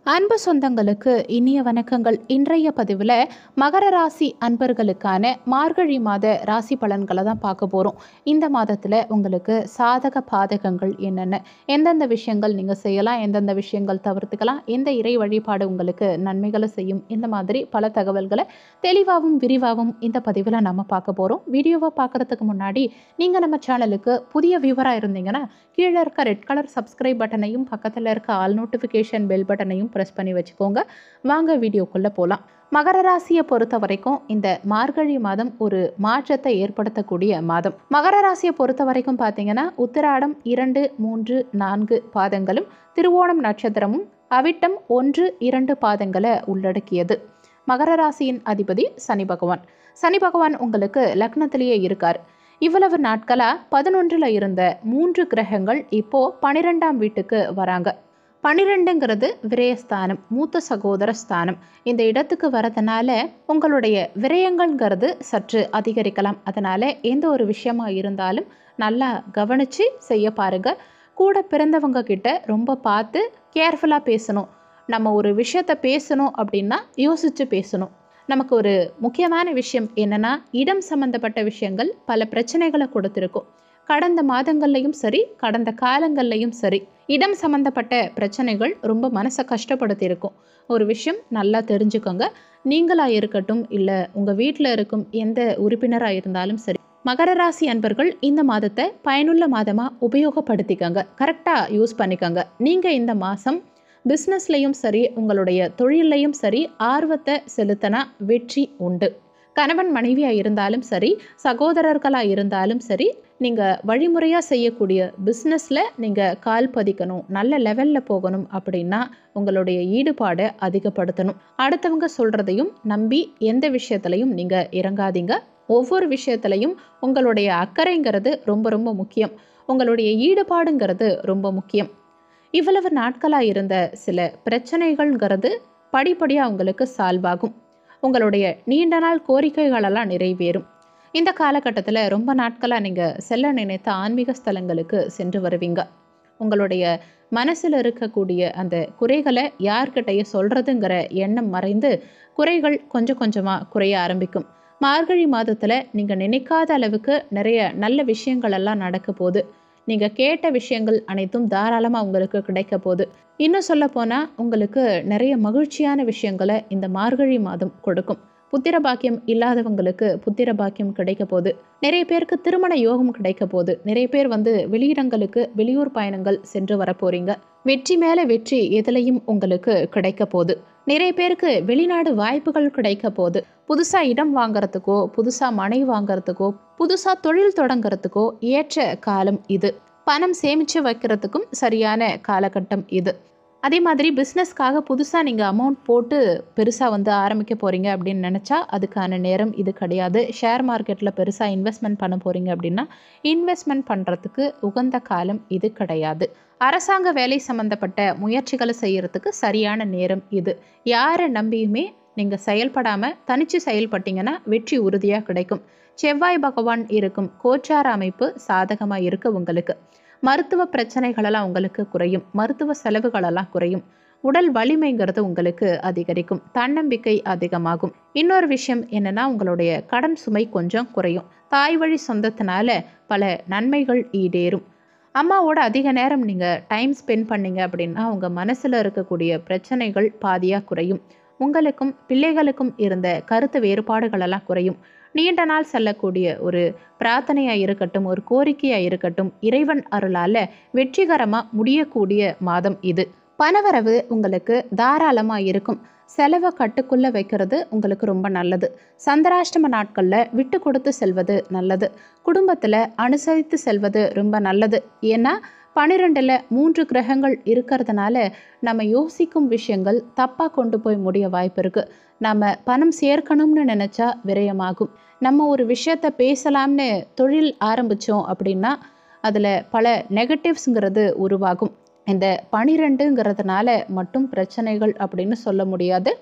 அன்பு சொந்தங்களுக்கு இனிய வணக்கங்கள் இன்றைய பதிவில் மகர ராசி அன்பர்களுக்கான மார்கழி மாத ராசி பலன்களை தான் பார்க்க போகிறோம் இந்த மாதத்தில் உங்களுக்கு சாதக பாதகங்கள் என்னென்ன எந்தெந்த விஷயங்கள் நீங்கள் செய்யலாம் எந்தெந்த விஷயங்கள் தவிர்த்துக்கலாம் எந்த இறை வழிபாடு உங்களுக்கு நன்மைகளை செய்யும் இந்த மாதிரி பல தகவல்களை தெளிவாகவும் விரிவாகவும் இந்த பதிவில் நம்ம பார்க்க போகிறோம் வீடியோவை பார்க்குறதுக்கு முன்னாடி நீங்கள் நம்ம சேனலுக்கு புதிய வியூவராக இருந்தீங்கன்னா கீழே இருக்க ரெட் கலர் சப்ஸ்கிரைப் பட்டனையும் பக்கத்தில் இருக்க ஆல் நோட்டிஃபிகேஷன் பெல் பட்டனையும் ப்ரெஸ் பண்ணி வச்சுக்கோங்க வாங்க வீடியோக்குள்ளே போகலாம் மகர ராசியை பொறுத்த வரைக்கும் இந்த மார்கழி மாதம் ஒரு மாற்றத்தை ஏற்படுத்தக்கூடிய மாதம் மகர ராசியை பொறுத்த வரைக்கும் பார்த்தீங்கன்னா உத்திராடம் இரண்டு மூன்று நான்கு பாதங்களும் திருவோணம் நட்சத்திரமும் அவிட்டம் ஒன்று இரண்டு பாதங்களை உள்ளடக்கியது மகர ராசியின் அதிபதி சனி பகவான் சனி பகவான் உங்களுக்கு லக்னத்திலேயே இருக்கார் இவ்வளவு நாட்களாக பதினொன்றில் இருந்த மூன்று கிரகங்கள் இப்போ பனிரெண்டாம் வீட்டுக்கு வராங்க பன்னிரெண்டுங்கிறது விரயஸ்தானம் மூத்த சகோதர ஸ்தானம் இந்த இடத்துக்கு வரதுனால உங்களுடைய விரயங்கள்ங்கிறது சற்று அதிகரிக்கலாம் அதனால் எந்த ஒரு விஷயமா இருந்தாலும் நல்லா கவனித்து செய்ய பாருங்க கூட பிறந்தவங்க கிட்ட ரொம்ப பார்த்து கேர்ஃபுல்லாக பேசணும் நம்ம ஒரு விஷயத்த பேசணும் அப்படின்னா யோசித்து பேசணும் நமக்கு ஒரு முக்கியமான விஷயம் என்னென்னா இடம் சம்மந்தப்பட்ட விஷயங்கள் பல பிரச்சனைகளை கொடுத்துருக்கும் கடந்த மாதங்கள்லையும் சரி கடந்த காலங்கள்லையும் சரி இடம் சம்மந்தப்பட்ட பிரச்சனைகள் ரொம்ப மனசை கஷ்டப்படுத்தியிருக்கும் ஒரு விஷயம் நல்லா தெரிஞ்சுக்கோங்க நீங்களாக இருக்கட்டும் இல்லை உங்கள் வீட்டில் இருக்கும் எந்த உறுப்பினராக இருந்தாலும் சரி மகர ராசி அன்பர்கள் இந்த மாதத்தை பயனுள்ள மாதமாக உபயோகப்படுத்திக்கோங்க கரெக்டாக யூஸ் பண்ணிக்கோங்க நீங்கள் இந்த மாதம் பிஸ்னஸ்லையும் சரி உங்களுடைய தொழிலையும் சரி ஆர்வத்தை செலுத்தினா வெற்றி உண்டு கணவன் மனைவியாக இருந்தாலும் சரி சகோதரர்களாக இருந்தாலும் சரி நீங்கள் வழிமுறையாக செய்யக்கூடிய பிஸ்னஸில் நீங்கள் கால் பதிக்கணும் நல்ல லெவலில் போகணும் அப்படின்னா உங்களுடைய ஈடுபாடை அதிகப்படுத்தணும் அடுத்தவங்க சொல்கிறதையும் நம்பி எந்த விஷயத்துலையும் நீங்கள் இறங்காதீங்க ஒவ்வொரு விஷயத்துலையும் உங்களுடைய அக்கறைங்கிறது ரொம்ப ரொம்ப முக்கியம் உங்களுடைய ஈடுபாடுங்கிறது ரொம்ப முக்கியம் இவ்வளவு நாட்களாக இருந்த சில பிரச்சனைகள்ங்கிறது படிப்படியாக உங்களுக்கு சால்வ் ஆகும் உங்களுடைய நீண்ட நாள் கோரிக்கைகளெல்லாம் நிறைவேறும் இந்த காலகட்டத்தில் ரொம்ப நாட்களாக நீங்கள் செல்ல நினைத்த ஆன்மீக ஸ்தலங்களுக்கு சென்று வருவீங்க உங்களுடைய மனசில் இருக்கக்கூடிய அந்த குறைகளை யார்கிட்டைய சொல்கிறதுங்கிற எண்ணம் மறைந்து குறைகள் கொஞ்சம் கொஞ்சமாக குறைய ஆரம்பிக்கும் மார்கழி மாதத்தில் நீங்கள் நினைக்காத அளவுக்கு நிறைய நல்ல விஷயங்கள் எல்லாம் நடக்க போகுது நீங்கள் கேட்ட விஷயங்கள் அனைத்தும் தாராளமாக உங்களுக்கு கிடைக்க போகுது இன்னும் சொல்ல போனால் உங்களுக்கு நிறைய மகிழ்ச்சியான விஷயங்களை இந்த மார்கழி மாதம் கொடுக்கும் புத்திர பாக்கியம் இல்லாதவங்களுக்கு புத்திர பாக்கியம் கிடைக்க போகுது நிறைய பேருக்கு திருமண யோகம் கிடைக்க போகுது நிறைய பேர் வந்து வெளியிடங்களுக்கு வெளியூர் பயணங்கள் சென்று வர போறீங்க வெற்றி மேலே வெற்றி எதுலையும் உங்களுக்கு கிடைக்க போகுது நிறைய பேருக்கு வெளிநாடு வாய்ப்புகள் கிடைக்க போகுது புதுசாக இடம் வாங்குறதுக்கோ புதுசாக மனை வாங்குறதுக்கோ புதுசாக தொழில் தொடங்குறதுக்கோ ஏற்ற காலம் இது பணம் சேமித்து வைக்கிறதுக்கும் சரியான காலகட்டம் இது அதே மாதிரி பிஸ்னஸ்க்காக புதுசாக நீங்கள் அமௌண்ட் போட்டு பெருசாக வந்து ஆரம்பிக்க போகிறீங்க அப்படின்னு நினச்சா அதுக்கான நேரம் இது கிடையாது ஷேர் மார்க்கெட்டில் பெருசாக இன்வெஸ்ட்மெண்ட் பண்ண போகிறீங்க அப்படின்னா இன்வெஸ்ட்மெண்ட் பண்ணுறதுக்கு உகந்த காலம் இது கிடையாது அரசாங்க வேலை சம்மந்தப்பட்ட முயற்சிகளை செய்கிறதுக்கு சரியான நேரம் இது யாரை நம்பியுமே நீங்கள் செயல்படாமல் தனித்து செயல்பட்டீங்கன்னா வெற்றி உறுதியாக கிடைக்கும் செவ்வாய் பகவான் இருக்கும் கோச்சார அமைப்பு சாதகமாக இருக்கு உங்களுக்கு மருத்துவ பிரச்சனைகளெல்லாம் உங்களுக்கு குறையும் மருத்துவ செலவுகளெல்லாம் குறையும் உடல் வலிமைங்கிறது உங்களுக்கு அதிகரிக்கும் தன்னம்பிக்கை அதிகமாகும் இன்னொரு விஷயம் என்னென்னா உங்களுடைய கடன் சுமை கொஞ்சம் குறையும் தாய் வழி சொந்தத்தினால பல நன்மைகள் ஈடேறும் அம்மாவோட அதிக நேரம் நீங்கள் டைம் ஸ்பெண்ட் பண்ணீங்க அப்படின்னா உங்கள் மனசில் இருக்கக்கூடிய பிரச்சனைகள் பாதியாக குறையும் உங்களுக்கும் பிள்ளைகளுக்கும் இருந்த கருத்து வேறுபாடுகளெல்லாம் குறையும் நீண்ட நாள் செல்லக்கூடிய ஒரு பிரார்த்தனையாக இருக்கட்டும் ஒரு கோரிக்கையாக இருக்கட்டும் இறைவன் அருளால் வெற்றிகரமாக முடியக்கூடிய மாதம் இது பணவரவு உங்களுக்கு தாராளமாக இருக்கும் செலவை கட்டுக்குள்ளே வைக்கிறது உங்களுக்கு ரொம்ப நல்லது சந்திராஷ்டம நாட்களில் விட்டு கொடுத்து செல்வது நல்லது குடும்பத்தில் அனுசரித்து செல்வது ரொம்ப நல்லது ஏன்னா பன்னிரெண்டில் மூன்று கிரகங்கள் இருக்கிறதுனால நம்ம யோசிக்கும் விஷயங்கள் தப்பாக கொண்டு போய் முடிய வாய்ப்பு இருக்குது நம்ம பணம் சேர்க்கணும்னு நினச்சா விரயமாகும் நம்ம ஒரு விஷயத்த பேசலாம்னு தொழில் ஆரம்பித்தோம் அப்படின்னா அதில் பல நெகட்டிவ்ஸுங்கிறது உருவாகும் இந்த பனிரெண்டுங்கிறதுனால மட்டும் பிரச்சனைகள் அப்படின்னு சொல்ல முடியாது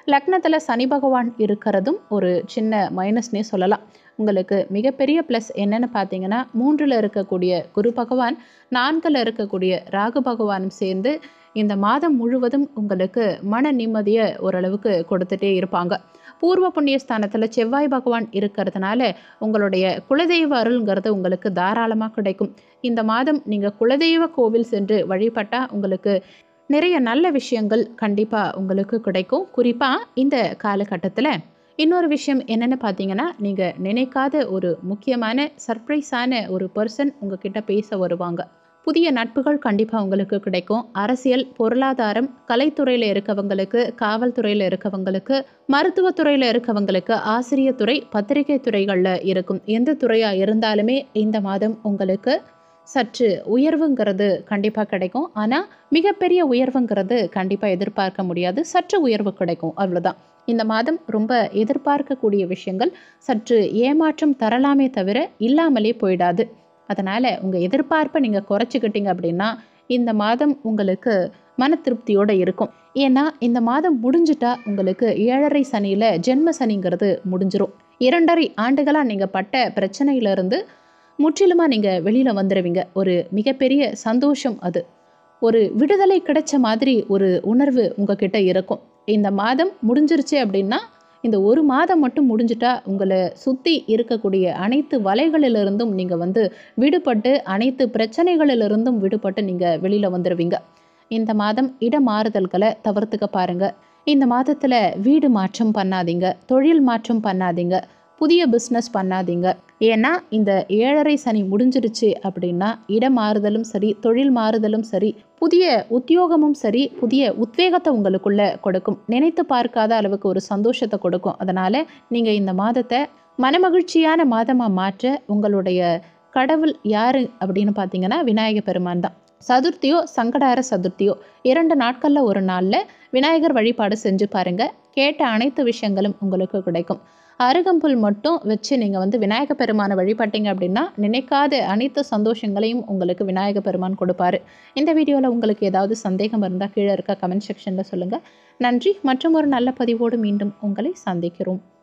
லக்னத்தில் சனி பகவான் இருக்கிறதும் ஒரு சின்ன மைனஸ்னே சொல்லலாம் உங்களுக்கு மிகப்பெரிய ப்ளஸ் என்னன்னு பார்த்தீங்கன்னா மூன்றில் இருக்கக்கூடிய குரு பகவான் நான்கில் இருக்கக்கூடிய ராகு பகவானும் சேர்ந்து இந்த மாதம் முழுவதும் உங்களுக்கு மன நிம்மதியை ஓரளவுக்கு கொடுத்துட்டே இருப்பாங்க பூர்வ புண்ணிய ஸ்தானத்தில் செவ்வாய் பகவான் இருக்கிறதுனால உங்களுடைய குலதெய்வ அருள்ங்கிறது உங்களுக்கு தாராளமாக கிடைக்கும் இந்த மாதம் நீங்கள் குலதெய்வ கோவில் சென்று வழிபட்டால் உங்களுக்கு நிறைய நல்ல விஷயங்கள் கண்டிப்பாக உங்களுக்கு கிடைக்கும் குறிப்பாக இந்த காலகட்டத்தில் இன்னொரு விஷயம் என்னென்னு பார்த்தீங்கன்னா நீங்கள் நினைக்காத ஒரு முக்கியமான சர்ப்ரைஸான ஒரு பர்சன் உங்ககிட்ட பேச வருவாங்க புதிய நட்புகள் கண்டிப்பாக உங்களுக்கு கிடைக்கும் அரசியல் பொருளாதாரம் கலைத்துறையில் இருக்கவங்களுக்கு காவல்துறையில் இருக்கவங்களுக்கு மருத்துவத்துறையில் இருக்கவங்களுக்கு ஆசிரியர் துறை பத்திரிகை துறைகளில் இருக்கும் எந்த துறையாக இருந்தாலுமே இந்த மாதம் உங்களுக்கு சற்று உயர்வுங்கிறது கண்டிப்பாக கிடைக்கும் ஆனால் மிகப்பெரிய உயர்வுங்கிறது கண்டிப்பாக எதிர்பார்க்க முடியாது சற்று உயர்வு கிடைக்கும் அவ்வளோதான் இந்த மாதம் ரொம்ப எதிர்பார்க்கக்கூடிய விஷயங்கள் சற்று ஏமாற்றம் தரலாமே தவிர இல்லாமலே போயிடாது அதனால் உங்கள் எதிர்பார்ப்பை நீங்கள் குறைச்சிக்கிட்டீங்க அப்படின்னா இந்த மாதம் உங்களுக்கு மன திருப்தியோடு இருக்கும் ஏன்னா இந்த மாதம் முடிஞ்சிட்டா உங்களுக்கு ஏழரை சனியில் ஜென்ம சனிங்கிறது முடிஞ்சிரும் இரண்டரை ஆண்டுகளாக நீங்கள் பட்ட பிரச்சனையிலிருந்து முற்றிலுமாக நீங்கள் வெளியில் வந்துடுவீங்க ஒரு மிகப்பெரிய சந்தோஷம் அது ஒரு விடுதலை கிடைச்ச மாதிரி ஒரு உணர்வு உங்ககிட்ட இருக்கும் இந்த மாதம் முடிஞ்சிருச்சு அப்படின்னா இந்த ஒரு மாதம் மட்டும் முடிஞ்சிட்டா உங்களை சுற்றி இருக்கக்கூடிய அனைத்து வலைகளிலிருந்தும் நீங்கள் வந்து விடுபட்டு அனைத்து பிரச்சனைகளிலிருந்தும் விடுபட்டு நீங்கள் வெளியில் வந்துடுவீங்க இந்த மாதம் இடமாறுதல்களை தவிர்த்துக்க பாருங்கள் இந்த மாதத்தில் வீடு மாற்றம் பண்ணாதீங்க தொழில் மாற்றம் பண்ணாதீங்க புதிய பிஸ்னஸ் பண்ணாதீங்க ஏன்னா இந்த ஏழரை சனி முடிஞ்சிருச்சு அப்படின்னா இடம் மாறுதலும் சரி தொழில் மாறுதலும் சரி புதிய உத்தியோகமும் சரி புதிய உத்வேகத்தை உங்களுக்குள்ள கொடுக்கும் நினைத்து பார்க்காத அளவுக்கு ஒரு சந்தோஷத்தை கொடுக்கும் அதனால் நீங்கள் இந்த மாதத்தை மனமகிழ்ச்சியான மாதமாக மாற்ற உங்களுடைய கடவுள் யார் அப்படின்னு பார்த்தீங்கன்னா விநாயக பெருமான் தான் சதுர்த்தியோ சங்கடார சதுர்த்தியோ இரண்டு நாட்களில் ஒரு நாளில் விநாயகர் வழிபாடு செஞ்சு பாருங்கள் கேட்ட அனைத்து விஷயங்களும் உங்களுக்கு கிடைக்கும் அருகம்புல் மட்டும் வச்சு நீங்கள் வந்து விநாயக பெருமானை வழிபட்டீங்க அப்படின்னா நினைக்காத அனைத்து சந்தோஷங்களையும் உங்களுக்கு விநாயக பெருமான் கொடுப்பாரு இந்த வீடியோவில் உங்களுக்கு ஏதாவது சந்தேகம் இருந்தால் கீழே இருக்க கமெண்ட் செக்ஷனில் சொல்லுங்கள் நன்றி மற்றும் ஒரு நல்ல பதிவோடு மீண்டும் உங்களை சந்திக்கிறோம்